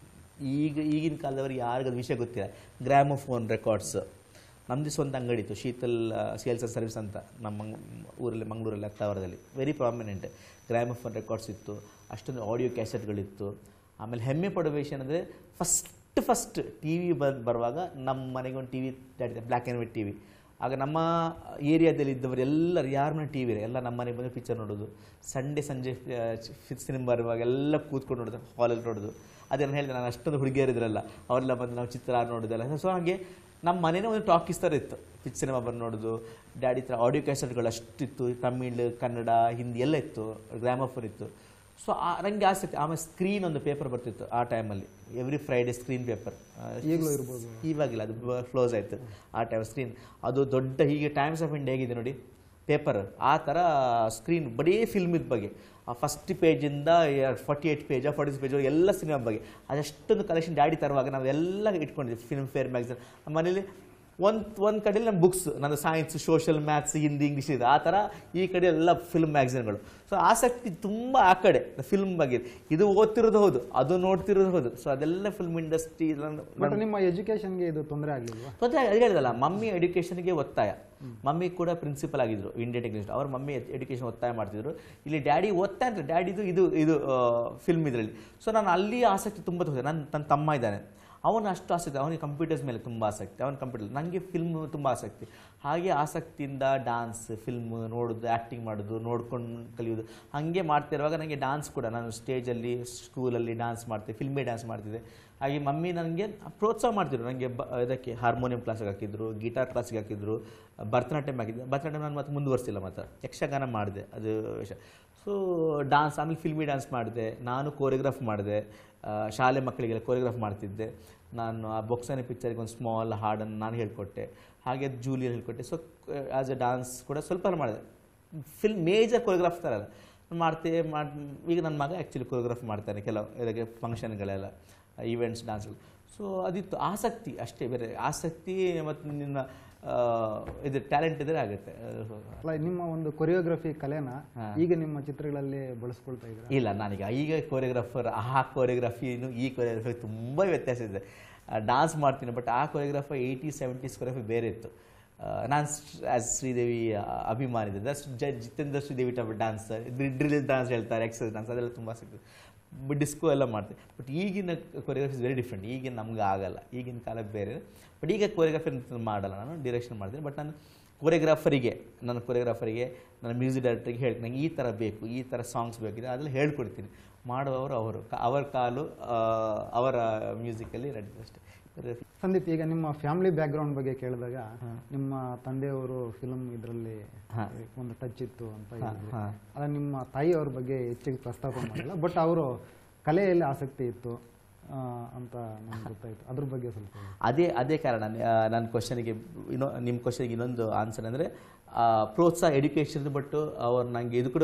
Speaker 3: ಈಗ ಈಗಿನ ಕಾಲದವ್ರಿಗೆ ಯಾರಿಗೂ ಅದು ವಿಷಯ ಗೊತ್ತಿಲ್ಲ ಗ್ರಾಮೋಫೋನ್ ರೆಕಾರ್ಡ್ಸ್ ನಮ್ಮದು ಸ್ವಂತ ಅಂಗಡಿ ಇತ್ತು ಶೀತಲ್ ಸೇಲ್ಸ್ ಆ್ಯಂಡ್ ಸರ್ವಿಸ್ ಅಂತ ನಮ್ಮ ಮಂಗ್- ಊರಲ್ಲಿ ಮಂಗಳೂರಲ್ಲಿ ಅತ್ತಾವರದಲ್ಲಿ ವೆರಿ ಪ್ರಾಮಿನೆಂಟ್ ಗ್ರಾಮೋಫೋನ್ ರೆಕಾರ್ಡ್ಸ್ ಇತ್ತು ಅಷ್ಟೊಂದು ಆಡಿಯೋ ಕ್ಯಾಸೆಟ್ಗಳಿತ್ತು ಆಮೇಲೆ ಹೆಮ್ಮೆ ಪಡೋ ವಿಷಯ ಅಂದರೆ ಫಸ್ಟ್ ಫಸ್ಟ್ ಟಿ ವಿ ಬಂದು ಬರುವಾಗ ನಮ್ಮ ಮನೆಗೆ ಒಂದು T V black and white T V ಆಗ ನಮ್ಮ ಏರಿಯಾದಲ್ಲಿ ಇದ್ದವರು ಎಲ್ಲರೂ ಯಾರ ಮನೆ ಟಿ ವಿ ಎಲ್ಲ ನಮ್ಮ ಮನೆಗೆ ಬಂದು ಪಿಕ್ಚರ್ ನೋಡೋದು ಸಂಡೇ ಸಂಜೆ ಸಿನಿಮಾ ಬರುವಾಗ ಎಲ್ಲ ಕೂತ್ಕೊಂಡು ನೋಡೋದು ಹಾಲಲ್ಲಿ ನೋಡೋದು ಅದೇ ನಾನು ಹೇಳಿದೆ ನಾನು ಅಷ್ಟೊಂದು ಹುಡುಗಿಯರಿದ್ರಲ್ಲ ಅವರೆಲ್ಲ ಬಂದು ನಾವು ಚಿತ್ರ ನೋಡೋದಲ್ಲ ಸೊ ಹಾಗೆ ನಮ್ಮ ಮನೇನೇ ಒಂದು ಟಾಕೀಸ್ ಥರ ಇತ್ತು ಪಿಚ್ ಸಿನಿಮಾ ಬಂದು ನೋಡೋದು ಡ್ಯಾಡಿ ಥರ ಆಡಿಯೋ ಕ್ಯಾಸೆಟ್ಗಳು ಅಷ್ಟಿತ್ತು ತಮಿಳ್ ಕನ್ನಡ ಹಿಂದಿ ಎಲ್ಲ ಇತ್ತು ಗ್ರಾಮಫೋನ್ ಇತ್ತು ಸೊ ನನಗೆ ಆಸಕ್ತಿ ಆಮೇಲೆ ಸ್ಕ್ರೀನ್ ಒಂದು ಪೇಪರ್ ಬರ್ತಿತ್ತು ಆ ಟೈಮಲ್ಲಿ ಎವ್ರಿ ಫ್ರೈಡೇ ಸ್ಕ್ರೀನ್ ಪೇಪರ್
Speaker 2: ಈಗಲೂ ಇರ್ಬೋದು.
Speaker 3: ಇವಾಗಿಲ್ಲ ಅದು ಕ್ಲೋಸ್ ಆಯಿತು ಆ ಟೈಮ್ ಸ್ಕ್ರೀನ್ ಅದು ದೊಡ್ಡ ಹೀಗೆ ಟೈಮ್ಸ್ ಆಫ್ ಇಂಡಿಯಾ ಹೇಗಿದೆ ನೋಡಿ ಪೇಪರ್ ಆ ಥರ ಸ್ಕ್ರೀನ್ ಬರೀ ಫಿಲ್ಮ್ ಇದ್ದ ಬಗ್ಗೆ ಆ ಫಸ್ಟ್ ಪೇಜಿಂದ forty eight page forty page ಎಲ್ಲ ಸಿನಿಮಾ ಬಗ್ಗೆ ಅದಷ್ಟೊಂದು ಕಲೆಕ್ಷನ್ ಡ್ಯಾಡಿ ತರುವಾಗ ನಾವೆಲ್ಲ ಇಟ್ಕೊಂಡಿದ್ವಿ ಫಿಲ್ಮ್ ಫೇರ್ ಮ್ಯಾಗ್ಝಿನ್ ನಮ್ಮ ಮನೇಲಿ ಒಂದು ಒಂದು ಕಡೆಯಲ್ಲಿ ನಮ್ಮ ಬುಕ್ಸ್ ನನ್ನ science social maths Hindi English ಇದೆ ಆ ಥರ ಈ ಕಡೆ ಎಲ್ಲ ಫಿಲ್ಮ್ ಮ್ಯಾಗ್ಝಿನ್ಗಳು ಸೊ ಆಸಕ್ತಿ ತುಂಬ ಆ ಕಡೆ ಫಿಲ್ಮ್ ಬಗ್ಗೆ ಇದು ಓದ್ತಿರೋದು ಹೌದು ಅದು ನೋಡ್ತಿರೋದು ಹೌದು ಸೊ ಅದೆಲ್ಲ ಫಿಲ್ಮ್ ಇಂಡಸ್ಟ್ರಿ
Speaker 2: ಬಟ್ ನಿಮ್ಮ ಎಜುಕೇಶನ್ಗೆ ಇದು ತೊಂದರೆ ಆಗಲಿಲ್ವಾ
Speaker 3: ತೊಂದರೆ ಅದು ಹೇಳಿದಲ್ಲ ಮಮ್ಮಿ ಎಡ್ಯುಕೇಷನ್ಗೆ ಒತ್ತಾಯ ಮಮ್ಮಿ ಕೂಡ ಪ್ರಿನ್ಸಿಪಲ್ ಆಗಿದ್ರು ಇಂಡಿಯನ್ ಟೆಕ್ನಿಸ್ಟ್ ಅವ್ರ ಮಮ್ಮಿ ಎಡ್ಯುಕೇಷನ್ ಒತ್ತಾಯ ಮಾಡ್ತಿದ್ರು ಇಲ್ಲಿ ಡ್ಯಾಡಿ ಒತ್ತಾಯ ಅಂತ ಡ್ಯಾಡಿದು ಇದು ಇದು ಫಿಲ್ಮ್ ಇದರಲ್ಲಿ ಸೊ ನಾನು ಅಲ್ಲಿ ಆಸಕ್ತಿ ತುಂಬ ತೋರಿಸಿದೆ ನನ್ನ ನನ್ನ ತಮ್ಮ ಇದ್ದಾನೆ ಅವನು ಅಷ್ಟು ಆಸಕ್ತಿ ಅವನಿಗೆ ಕಂಪ್ಯೂಟರ್ಸ್ ಮೇಲೆ ತುಂಬ ಆಸಕ್ತಿ ಅವನ ಕಂಪ್ಯೂಟರ್ ನನಗೆ ಫಿಲ್ಮ್ ತುಂಬ ಆಸಕ್ತಿ ಹಾಗೆ ಆಸಕ್ತಿಯಿಂದ ಡಾನ್ಸ್ ಫಿಲ್ಮ್ ನೋಡೋದು ಆ್ಯಕ್ಟಿಂಗ್ ಮಾಡೋದು ನೋಡ್ಕೊಂಡು ಕಲಿಯೋದು ಹಾಗೆ ಮಾಡ್ತಿರುವಾಗ ನನಗೆ ಡಾನ್ಸ್ ಕೂಡ ನಾನು ಸ್ಟೇಜಲ್ಲಿ ಸ್ಕೂಲಲ್ಲಿ ಡಾನ್ಸ್ ಮಾಡ್ತಿದ್ದೆ ಫಿಲ್ಮೇ ಡಾನ್ಸ್ ಮಾಡ್ತಿದ್ದೆ ಹಾಗೆ ಮಮ್ಮಿ ನನಗೆ ಪ್ರೋತ್ಸಾಹ ಮಾಡ್ತಿದ್ರು ನನಗೆ ಬ ಇದಕ್ಕೆ ಹಾರ್ಮೋನಿಯಂ ಕ್ಲಾಸಿಗೆ ಹಾಕಿದ್ರು ಗಿಟಾರ್ ಕ್ಲಾಸಿಗೆ ಹಾಕಿದ್ರು ಭರತನಾಟ್ಯಂ ಹಾಕಿದ್ದೆ ಭರತನಾಟ್ಯಂ ನಾನು ಮತ್ತೆ ಮುಂದುವರಿಸಿಲ್ಲ ಮತ್ತೆ ಯಕ್ಷಗಾನ ಮಾಡಿದೆ ಅದು ವಿಷಯ ಸೊ ಡಾನ್ಸ್ ಆಮೇಲೆ ಫಿಲ್ಮಿ ಡಾನ್ಸ್ ಮಾಡಿದೆ ನಾನು ಕೋರಿಯೋಗ್ರಾಫ್ ಮಾಡಿದೆ ಆ, ಶಾಲೆ ಮಕ್ಕಳಿಗೆಲ್ಲ ಕೋರಿಯೋಗ್ರಾಫ್ ಮಾಡ್ತಿದ್ದೆ ನಾನು ಆ ಬೊಕ್ಸನೆ ಪಿಕ್ಚರ್ಗೆ ಒಂದು ಸ್ಮಾಲ್ ಹಾಡನ್ನು ನಾನು ಹೇಳ್ಕೊಟ್ಟೆ ಹಾಗೆ ಜೂಲಿಯರ್ ಹೇಳ್ಕೊಟ್ಟೆ ಸೊ ಆ್ಯಸ್ ಎ ಡಾನ್ಸ್ ಕೂಡ ಸ್ವಲ್ಪ ಮಾಡಿದೆ ಫಿಲ್ಮ್ ಮೇಜರ್ ಕೊರಿಯೋಗ್ರಾಫ್ ಥರ ಅಲ್ಲ ಮಾಡ್ತೇ ಮಾಡಿ ಈಗ ನನ್ನ ಮಗ ಆ್ಯಕ್ಚುಲಿ ಕೊರಿಯೋಗ್ರಾಫ್ ಮಾಡ್ತಾನೆ ಕೆಲವು ಇದಕ್ಕೆ ಫಂಕ್ಷನ್ಗಳೆಲ್ಲ ಈವೆಂಟ್ಸ್ ಡಾನ್ಸ್ಗಳು ಸೊ ಅದಿತ್ತು ಆಸಕ್ತಿ ಅಷ್ಟೇ ಬೇರೆ ಆಸಕ್ತಿ ಮತ್ತು ನಿನ್ನ ಆ, ಇದು ಟ್ಯಾಲೆಂಟ್ ಇದ್ರೆ ಆಗುತ್ತೆ
Speaker 2: ಅಲ್ಲ ನಿಮ್ಮ ಒಂದು ಕೊರಿಯೋಗ್ರಫಿ ಕಲೆನ
Speaker 3: ಹಾ.
Speaker 2: ಈಗ ನಿಮ್ಮ ಚಿತ್ರಗಳಲ್ಲಿ ಬಳಸ್ಕೊಳ್ತಾ ಇದ್ದೀರಾ
Speaker 3: ಇಲ್ಲ ನಾನೀಗ ಈಗ ಕೋರಿಯೋಗ್ರಾಫರ್ ಆ ಕೋರಿಯೋಗ್ರಫಿನು ಈ ಕೋರಿಯೋಗ್ರಫಿ ತುಂಬ ವ್ಯತ್ಯಾಸ ಇದೆ ಡಾನ್ಸ್ ಮಾಡ್ತೀನಿ ಬಟ್ ಆ ಕೋರಿಯೋಗ್ರಾಫರ್ ಏಯ್ಟಿ ಸೆವೆಂಟೀಸ್ ಕೊರಿಯೋಗ್ರಫಿ ಬೇರೆ ಇತ್ತು ನಾನು ಆ್ಯಸ್ ಶ್ರೀದೇವಿ ಆ, ಅಭಿಮಾನಿ ಇದೆ ದಸ್ ಜ Jitendra Sridevi type dance drill dance ಹೇಳ್ತಾರೆ ಎಕ್ಸಸ್ ಡಾನ್ಸ್ ಅದೆಲ್ಲ ತುಂಬ ಸಿಗ್ತದೆ ಡಿಸ್ಕೋ ಎಲ್ಲ ಮಾಡ್ತೀವಿ ಬಟ್ ಈಗಿನ ಕೊರಿಯೋಗ್ರಫಿ ಇಸ್ ವೆರಿ ಡಿಫ್ರೆಂಟ್ ಈಗಿನ ನಮ್ಗೆ ಆಗಲ್ಲ ಈಗಿನ ಕಾಲ ಬೇರೆ ಬಟ್ ಈಗ ಕೊರಿಯೋಗ್ರಫಿ ಮಾಡಲ್ಲ ನಾನು ಡಿರೆಕ್ಷನ್ ಮಾಡ್ತೀನಿ ಬಟ್ ನಾನು ಕೊರಿಯೋಗ್ರಾಫರಿಗೆ ನನ್ನ ಕೊರಿಯೋಗ್ರಾಫರಿಗೆ ನನ್ನ ಮ್ಯೂಸಿಕ್ ಡೈರೆಕ್ಟರ್ಗೆ ಹೇಳ್ತೀನಿ ನಂಗೆ ಈ ಥರ ಬೇಕು ಈ ಥರ ಸಾಂಗ್ಸ್ ಬೇಕಿದೆ ಅದೆಲ್ಲ ಹೇಳ್ಕೊಡ್ತೀನಿ ಮಾಡುವವರು ಅವರು ಕ- ಅವರ ಕಾಲು ಆ, ಅವರ ಮ್ಯೂಸಿಕಲ್ಲಿ ರೆಡಿ ಅಷ್ಟೇ choreography
Speaker 2: ಸಂದೀಪ್ ಈಗ ನಿಮ್ಮ ಫ್ಯಾಮಿಲಿ ಬ್ಯಾಕ್ಗ್ರೌಂಡ್ ಬಗ್ಗೆ ಕೇಳಿದಾಗ ನಿಮ್ಮ ತಂದೆಯವರು ಫಿಲ್ಮ್ ಇದರಲ್ಲಿ
Speaker 3: ಹಾ.
Speaker 2: ಒಂದು ಟಚ್ ಇತ್ತು ಅಂತ
Speaker 3: ಹಾ,
Speaker 2: ಹೇಳಿದ್ರಿ
Speaker 3: ಹಾ.
Speaker 2: ಅಲ್ಲ ನಿಮ್ಮ ತಾಯಿಯವ್ರ ಬಗ್ಗೆ ಹೆಚ್ಚಿಗೆ ಪ್ರಸ್ತಾಪ ಮಾಡಿಲ್ಲ ಬಟ್ ಅವರು ಕಲೆಯಲ್ಲಿ ಆಸಕ್ತಿ ಇತ್ತು ಆ, ಅಂತ ನಮ್ಗೆ ಗೊತ್ತಾಯ್ತು ಅದ್ರ ಬಗ್ಗೆ ಸ್ವಲ್ಪ ಹೇಳಿ.
Speaker 3: ಅದೇ ಅದೇ ಕಾರಣ ಆ, ನನ್ನ ಕ್ವಶನಿಗೆ ಇನ್ನೊ ನಿಮ್ಮ ಕ್ವಶನ್ಗೆ ಇನ್ನೊಂದು ಆನ್ಸರ್ ಅಂದರೆ ಪ್ರೋತ್ಸಾಹ ಎಡ್ಯುಕೇಷನ್ ಬಟ್ಟು ಅವ್ರು ನನಗೆ ಇದು ಕೂಡ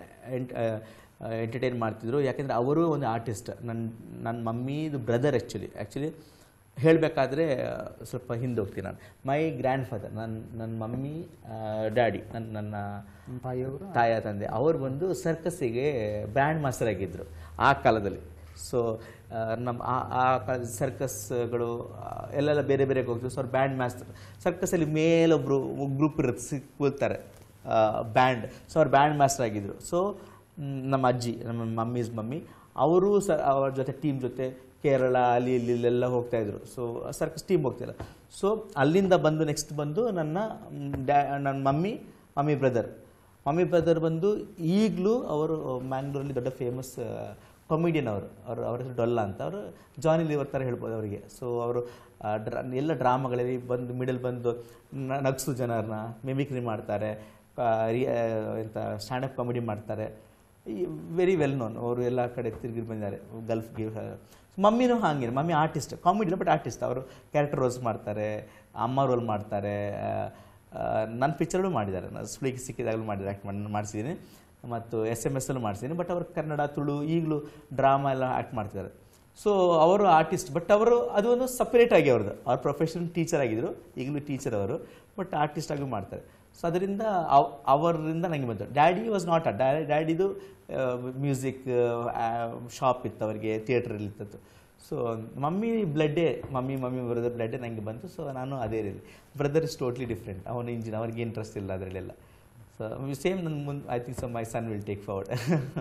Speaker 3: ಎಂಟರ್ಟೈನ್ ಮಾಡ್ತಿದ್ರು ಯಾಕೆಂದರೆ ಅವರು ಒಂದು ಆರ್ಟಿಸ್ಟ್ ನನ್ನ ನನ್ನ ಮಮ್ಮಿದು ಬ್ರದರ್ ಆ್ಯಕ್ಚುಲಿ ಆ್ಯಕ್ಚುಲಿ ಹೇಳಬೇಕಾದ್ರೆ ಸ್ವಲ್ಪ ಹಿಂದೆ ಹೋಗ್ತೀನಿ ನಾನು ಮೈ ಗ್ರ್ಯಾಂಡ್ ಫಾದರ್ ನನ್ನ ನನ್ನ ಮಮ್ಮಿ ಡ್ಯಾಡಿ ನನ್ನ ನನ್ನ
Speaker 2: ನಿಮ್ಮ ತಾಯಿಯವರು
Speaker 3: ತಾಯ ತಂದೆ ಅವರು ಬಂದು ಸರ್ಕಸ್ಸಿಗೆ ಬ್ರ್ಯಾಂಡ್ ಮಾಸ್ಟರ್ ಆಗಿದ್ದರು ಆ ಕಾಲದಲ್ಲಿ ಸೊ ನಮ್ಮ ಆ ಆ ಕಾಲದ ಸರ್ಕಸ್ಗಳು ಎಲ್ಲೆಲ್ಲ ಬೇರೆ ಬೇರೆ ಹೋಗ್ತಿದ್ರು ಸೊ ಅವ್ರು ಬ್ಯಾಂಡ್ ಮಾಸ್ಟರ್ ಸರ್ಕಸ್ಸಲ್ಲಿ ಮೇಲೊಬ್ಬರು ಗ್ರೂಪ್ ಇರುತ್ತೆ ಸಿಕ್ ಕೂಳ್ತಾರೆ ಬ್ಯಾಂಡ್ ಸೊ ಅವ್ರು ಬ್ಯಾಂಡ್ ಮಾಸ್ಟರ್ ಆಗಿದ್ದರು ಸೊ ನಮ್ಮ ಅಜ್ಜಿ ನಮ್ಮ ಮಮ್ಮೀಸ್ ಮಮ್ಮಿ ಅವರು ಸ ಅವ್ರ ಜೊತೆ ಟೀಮ್ ಜೊತೆ ಕೇರಳ ಅಲ್ಲಿ ಇಲ್ಲಿ ಇಲ್ಲೆಲ್ಲ ಹೋಗ್ತಾ ಇದ್ರು ಸೊ ಸರ್ಕಸ್ ಟೀಮ್ ಹೋಗ್ತಿಲ್ಲ ಸೊ ಅಲ್ಲಿಂದ ಬಂದು ನೆಕ್ಸ್ಟ್ ಬಂದು ನನ್ನ ಮ್, ಡ್ಯಾ ನನ್ನ mummy mummy brother mummy brother ಬಂದು ಈಗಲೂ ಅವರು ಮ್ಯಾಂಗ್ಳೂರಲ್ಲಿ ದೊಡ್ಡ ಫೇಮಸ್ ಕಾಮಿಡಿಯನ್ ಅವರು ಅವರು ಅವ್ರ ಹೆಸರು ಡೊಲ್ಲ ಅಂತ ಅವರು ಜಾನಿ ಲಿವರ್ ಥರ ಹೇಳ್ಬೋದು ಅವರಿಗೆ ಸೊ ಅವರು ಆ, ಡ್ರಾ ಎಲ್ಲ ಡ್ರಾಮಾಗಳಲ್ಲಿ ಬಂದು ಮಿಡಲ್ ಬಂದು ನ- ನಗ್ಸು ಜನರನ್ನ ಮಿಮಿಕ್ರಿ ಮಾಡ್ತಾರೆ ಆ, ರಿ- ಆ, ಎಂತ ಸ್ಟ್ಯಾಂಡಪ್ ಕಾಮಿಡಿ ಮಾಡ್ತಾರೆ ವೆರಿ ವೆಲ್ ನೋನ್ ಅವರು ಎಲ್ಲ ಕಡೆ ತಿರುಗಿ ಬಂದಿದ್ದಾರೆ ಗಲ್ಫ್ಗೆ ಮಮ್ಮಿನೂ ಹಾಗೆ mummy artist comedy but artist ಅವರು ಕ್ಯಾರೆಕ್ಟರ್ ರೋಲ್ಸ್ ಮಾಡ್ತಾರೆ ಅಮ್ಮ ರೋಲ್ ಮಾಡ್ತಾರೆ ನನ್ನ ಪಿಕ್ಚರ್ಗಳು ಮಾಡಿದ್ದಾರೆ ನಾನು ಸುಳಿಗೆ ಸಿಕ್ಕಿದಾಗಲೂ ಮಾಡಿದ್ದಾರೆ ಆ್ಯಕ್ಟ್ ಮಾಡಿ ಮಾಡಿಸಿದ್ದೀನಿ ಮತ್ತು ಎಸ್ ಎಮ್ ಎಸ್ ಅಲ್ಲೂ ಮಾಡಿಸಿದ್ದೀನಿ ಬಟ್ ಅವರು ಕನ್ನಡ ತುಳು ಈಗಲೂ ಡ್ರಾಮಾ ಎಲ್ಲ ಆ್ಯಕ್ಟ್ ಮಾಡ್ತಿದ್ದಾರೆ ಸೊ ಅವರು ಆರ್ಟಿಸ್ಟ್ ಬಟ್ ಅವರು ಅದು ಒಂದು ಸಪ್ರೇಟ್ ಆಗಿ ಅವ್ರದ್ದು ಅವ್ರ ಪ್ರೊಫೆಷನಲ್ ಟೀಚರ್ ಆಗಿದ್ರು ಈಗಲೂ ಟೀಚರ್ ಅವರು ಬಟ್ ಆರ್ಟಿಸ್ಟ್ ಆಗಿ ಮಾಡ್ತಾರೆ ಸೊ ಅದರಿಂದ ಅವ್- ಅವರಿಂದ ನನಗೆ ಬಂತು daddy was not a daddy ಡ್ಯಾಡಿದು ಮ್ಯೂಸಿಕ್ ಶಾಪ್ ಇತ್ತು ಅವರಿಗೆ ಥಿಯೇಟ್ರಲ್ಲಿ ಇತ್ತು ಸೊ ಮಮ್ಮಿ ಬ್ಲಡ್ಡೇ ಮಮ್ಮಿ ಮಮ್ಮಿ ಬ್ರದರ್ ಬ್ಲಡ್ಡೇ ನನಗೆ ಬಂತು ಸೊ ನಾನು ಅದೇ ರೀತಿ ಬ್ರದರ್ ಇಸ್ ಟೋಟ್ಲಿ ಡಿಫ್ರೆಂಟ್ ಅವನು ಇಂಜಿನ್ ಅವ್ರಿಗೆ ಇಂಟ್ರೆಸ್ಟ್ ಇಲ್ಲ ಅದರಲ್ಲೆಲ್ಲ ಸೊ ಸೇಮ್ ನನ್ನ ಮುಂದೆ I think so my son will take forward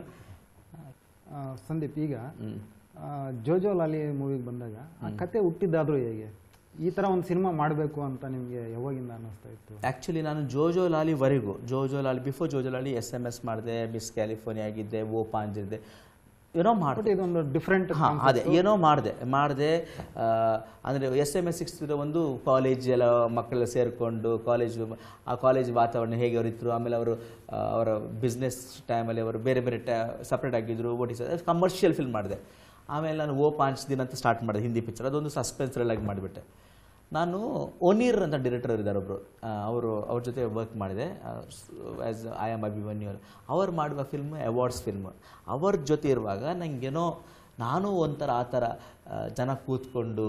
Speaker 2: ಆ, ಸಂದೀಪ್ ಈಗ ಆ, ಜೋಜೋ ಲಾಲಿ ಮೂವಿಗೆ ಬಂದಾಗ ಆ ಕತೆ ಹುಟ್ಟಿದ್ದಾದ್ರೂ ಹೇಗೆ ಈ ಥರ ಒಂದು ಸಿನಿಮಾ ಮಾಡಬೇಕು ಅಂತ ನಿಮಗೆ ಯಾವಾಗಿಂದ ಅನ್ನಿಸ್ತಾ ಇತ್ತು
Speaker 3: ಆ್ಯಕ್ಚುಲಿ ನಾನು ಜೋಜೋ ಲಾಲಿವರೆಗೂ ಜೋಜೋ ಲಾಲಿ before Jojo Laali S M S ಮಾಡಿದೆ ಮಿಸ್ ಕ್ಯಾಲಿಫೋರ್ನಿಯಾ ಆಗಿದ್ದೆ ಓ ಪಾಂಜಿದ್ದೆ ಏನೋ ಮಾಡಿದೆ
Speaker 2: ಬಟ್ ಇದೊಂದು ಡಿಫ್ರೆಂಟ್
Speaker 3: ಹಾಂ ಅದೇ ಏನೋ ಮಾಡಿದೆ ಮಾಡಿದೆ ಅಂದರೆ ಎಸ್ ಎಮ್ ಎಸ್ ಸಿಕ್ಸ್ ಒಂದು ಕಾಲೇಜ್ ಎಲ್ಲ ಮಕ್ಕಳೆಲ್ಲ ಸೇರಿಕೊಂಡು ಕಾಲೇಜು ಆ ಕಾಲೇಜ್ ವಾತಾವರಣ ಹೇಗೆ ಅವರು ಇದ್ರು ಆಮೇಲೆ ಅವರು ಆ, ಅವರ ಬಿಸ್ನೆಸ್ ಟೈಮಲ್ಲಿ ಅವರು ಬೇರೆ ಬೇರೆ ಟೈ ಸಪ್ರೇಟ್ ಆಗಿದ್ರು ಒಟ್ ಇಸ್ ಕಮರ್ಷಿಯಲ್ ಫಿಲ್ಮ್ ಮಾಡಿದೆ ಆಮೇಲೆ ನಾನು ಓ ಪಾಂಚ್ ದಿನ ಅಂತ ಸ್ಟಾರ್ಟ್ ಮಾಡಿದೆ ಹಿಂದಿ ಪಿಕ್ಚರ್ ಅದೊಂದು ಸಸ್ಪೆನ್ಸರಲ್ ಆಗಿ ಮಾಡಿಬಿಟ್ಟೆ ನಾನು ಒನೀರ್ ಅಂತ ಡೈರೆಕ್ಟರ್ ಇದ್ದಾರೆ ಒಬ್ಬರು ಅವರು ಅವ್ರ ಜೊತೆ ವರ್ಕ್ ಮಾಡಿದೆ ಆ್ಯಸ್ ಐ ಆಮ್ ಅಭಿಮನ್ಯು ಅವರು ಅವ್ರು ಮಾಡುವ ಫಿಲ್ಮ್ ಅವಾರ್ಡ್ಸ್ ಫಿಲ್ಮ್ ಅವ್ರ ಜೊತೆ ಇರುವಾಗ ನನಗೇನೋ ನಾನು ಒಂಥರ ಆ ಥರ ಆ, ಜನ ಕೂತ್ಕೊಂಡು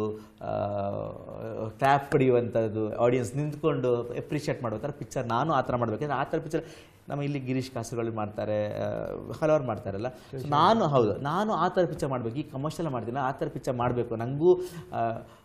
Speaker 3: ಕ್ರ್ಯಾಪ್ ಹೊಡೆಯುವಂಥದ್ದು ಆಡಿಯನ್ಸ್ ನಿಂತ್ಕೊಂಡು ಎಪ್ರಿಷಿಯೇಟ್ ಮಾಡೋ ಥರ ಪಿಕ್ಚರ್ ನಾನು ಆ ಥರ ಮಾಡಬೇಕಂದ್ರೆ ಆ ಥರ ಪಿಕ್ಚರ್ ನಮ್ಮ ಇಲ್ಲಿ ಗಿರೀಶ್ ಕಾಸರಗೋಳು ಮಾಡ್ತಾರೆ ಆ, ಹಲವಾರು ಮಾಡ್ತಾರಲ್ಲ So ನಾನು ಹೌದು ನಾನು ಆ ಥರ ಪಿಕ್ಚರ್ ಮಾಡಬೇಕು ಈ ಕಮರ್ಷಿಯಲ್ ಮಾಡ್ತೀನಿ ಆ ಥರ ಪಿಕ್ಚರ್ ಮಾಡಬೇಕು ನನಗೂ ಆ,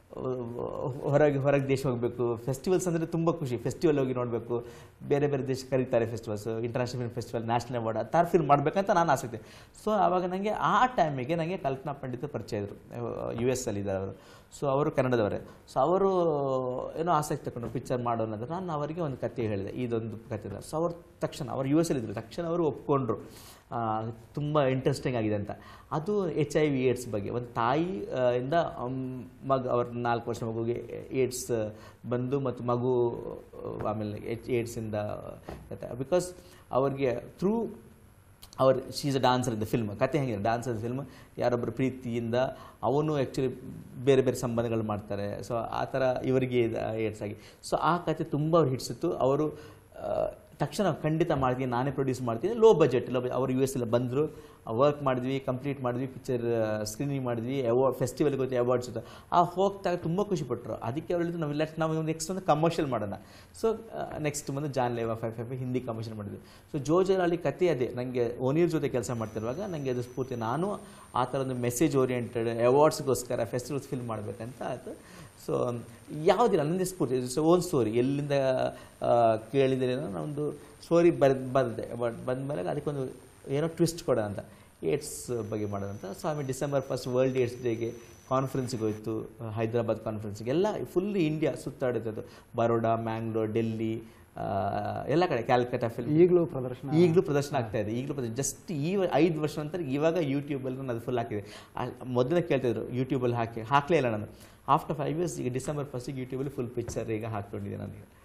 Speaker 3: ಹೊರಗೆ ಹೊರಗೆ ದೇಶ ಹೋಗಬೇಕು ಫೆಸ್ಟಿವಲ್ಸ್ ಅಂದರೆ ತುಂಬ ಖುಷಿ ಫೆಸ್ಟಿವಲ್ ಹೋಗಿ ನೋಡಬೇಕು ಬೇರೆ ಬೇರೆ ದೇಶ ಕರೀತಾರೆ festivals international film festival national award ಆ ಥರ ಫಿಲ್ಮ್ ಮಾಡಬೇಕಂತ ನಾನು ಆಸಕ್ತಿ ಸೊ ಆವಾಗ ನನಗೆ ಆ ಟೈಮಿಗೆ ನನಗೆ ಕಲ್ಪನಾ ಪಂಡಿತ್ ಪರಿಚಯ ಇದ್ದರು ಯು ಎಸ್ ಅಲ್ಲಿ ಇದ್ದಾರೆ ಅವರು ಸೊ ಅವರು ಕನ್ನಡದವರೇ ಸೊ ಅವರು ಏನೋ ಆಸಕ್ತಿ ತಗೊಂಡು ಪಿಕ್ಚರ್ ಮಾಡೋಣ ಅಂತ ನಾನು ಅವರಿಗೆ ಒಂದು ಕತೆ ಹೇಳಿದೆ ಇದೊಂದು ಕತೆ ಇದೆ ಸೊ ಅವ್ರು ತಕ್ಷಣ ಅವರು ಯು ಎಸ್ ಅಲ್ಲಿ ಇದ್ದರು ತಕ್ಷಣ ಅವರು ಒಪ್ಕೊಂಡ್ರು ತುಂಬ ಇಂಟ್ರೆಸ್ಟಿಂಗ್ ಆಗಿದೆ ಅಂತ ಅದು ಎಚ್ ಐ ವಿ ಏಡ್ಸ್ ಬಗ್ಗೆ ಒಂದು ತಾಯಿ ಆ, ಇಂದ ಅಮ್, ಮಗ ಅವ್ರ ನಾಲ್ಕು ವರ್ಷ ಮಗುಗೆ ಏಡ್ಸ್ ಬಂದು ಮತ್ತು ಮಗು ಆ, ಆಮೇಲೆ ಎಚ್ ಏಡ್ಸಿಂದ ಬಿಕಾಸ್ ಅವ್ರಿಗೆ ಥ್ರೂ ಅವ್ರ ಶೀಸ್ ಅ ಡಾನ್ಸರ್ ಇದ್ದ ಫಿಲ್ಮ್ ಕತೆ ಹೆಂಗಿದೆ ಡಾನ್ಸರ್ ಫಿಲ್ಮ್ ಯಾರೊಬ್ಬರು ಪ್ರೀತಿಯಿಂದ ಅವನು ಆ್ಯಕ್ಚುಲಿ ಬೇರೆ ಬೇರೆ ಸಂಬಂಧಗಳು ಮಾಡ್ತಾರೆ ಸೊ ಆ ಥರ ಇವರಿಗೆ ಏಡ್ಸ್ ಆಗಿ ಸೊ ಆ ಕತೆ ತುಂಬ ಅವ್ರು ಹಿಡಿಸಿತ್ತು ಅವರು ಆ, ತಕ್ಷಣ ಖಂಡಿತ ಮಾಡ್ತೀನಿ ನಾನೇ ಪ್ರೊಡ್ಯೂಸ್ ಮಾಡ್ತೀನಿ ಲೋ ಬಜೆಟ್ ಲೋ ಅವರು ಯು ಎಸ್ ಎಲ್ಲ ಬಂದರು ವರ್ಕ್ ಮಾಡಿದ್ವಿ ಕಂಪ್ಲೀಟ್ ಮಾಡಿದ್ವಿ ಪಿಕ್ಚರ್ ಸ್ಕ್ರೀನಿಂಗ್ ಮಾಡಿದ್ವಿ ಅವಾರ್ಡ್ ಫೆಸ್ಟಿವಲ್ಗೆ ಹೋಗಿ ಅವಾರ್ಡ್ಸ್ ಇತ್ತು ಆ ಹೋಗ್ದಾಗ ತುಂಬ ಖುಷಿಪಟ್ಟರು ಅದಕ್ಕೆ ಅವ್ರು ಹೇಳಿದ್ರು ನಾವು ಇಲ್ಲ ನಾವು ನೆಕ್ಸ್ಟ್ ಒಂದು ಕಮರ್ಷಿಯಲ್ ಮಾಡೋಣ ಸೊ ನೆಕ್ಸ್ಟ್ ಬಂದು Jaan Leva five five Hindi commercial ಮಾಡಿದ್ವಿ ಸೊ ಜೋಜರಲ್ಲಿ ಕತೆ ಅದೇ ನನಗೆ ಓನಿಯರ್ ಜೊತೆ ಕೆಲಸ ಮಾಡ್ತಿರುವಾಗ ನನಗೆ ಅದು ಸ್ಫೂರ್ತಿ ನಾನು ಆ ಥರ ಒಂದು ಮೆಸೇಜ್ ಓರಿಯೆಂಟೆಡ್ ಅವಾರ್ಡ್ಸ್ಗೋಸ್ಕರ ಫೆಸ್ಟಿವಲ್ಸ್ ಫಿಲ್ಮ್ ಮಾಡಬೇಕಂತ ಆಯಿತು ಸೊ ಯಾವುದಿಲ್ಲ ನನ್ನದೇ ಸ್ಫೂರ್ತಿ ಸೊ ಓನ್ ಸ್ಟೋರಿ ಎಲ್ಲಿಂದ ಆ, ಕೇಳಿದರೆ ಒಂದು ಸ್ಟೋರಿ ಬರ್ ಬರದೆ ಬಟ್ ಬಂದಮೇಲೆ ಅದಕ್ಕೊಂದು ಏನೋ ಟ್ವಿಸ್ಟ್ ಕೊಡೋ ಅಂತ ಏಡ್ಸ್ ಬಗ್ಗೆ ಮಾಡೋದಂತ ಸೊ ಆಮೇಲೆ ಡಿಸೆಂಬರ್ ಫಸ್ಟ್ ವರ್ಲ್ಡ್ ಏಡ್ಸ್ ಡೇಗೆ ಕಾನ್ಫರೆನ್ಸಿಗೆ ಹೋಯಿತು ಹೈದರಾಬಾದ್ ಕಾನ್ಫರೆನ್ಸಿಗೆ ಎಲ್ಲ ಫುಲ್ ಇಂಡಿಯಾ ಸುತ್ತಾಡಿದ್ದು ಬರೋಡಾ ಮ್ಯಾಂಗ್ಳೂರ್ ಡೆಲ್ಲಿ ಆ, ಎಲ್ಲ ಕಡೆ ಕ್ಯಾಲ್ಕಟಾ ಫಿಲ್ಮ್
Speaker 2: ಈಗಲೂ ಪ್ರದರ್ಶನ
Speaker 3: ಈಗಲೂ ಪ್ರದರ್ಶನ ಆಗ್ತಾ ಇದೆ ಈಗಲೂ ಜಸ್ಟ್ ಈ ಐದು ವರ್ಷ ನಂತರ ಇವಾಗ ಯೂಟ್ಯೂಬಲ್ಲಿ ನಾನು ಅದು ಫುಲ್ ಹಾಕಿದೆ ಮೊದಲೇ ಕೇಳ್ತಿದ್ರು ಯೂಟ್ಯೂಬಲ್ಲಿ ಹಾಕಿ ಹಾಕಲೇ ಇಲ್ಲ ನಾನು ಆಫ್ಟರ್ ಫೈವ್ ಇಯರ್ಸ್ ಈಗ ಡಿಸೆಂಬರ್ ಫಸ್ಟಿಗೆ ಯೂಟ್ಯೂಬಲ್ಲಿ ಫುಲ್ ಪಿಕ್ಚರ್ ಈಗ ಹಾಕ್ಕೊಂಡಿದ್ದೆ ನಾನು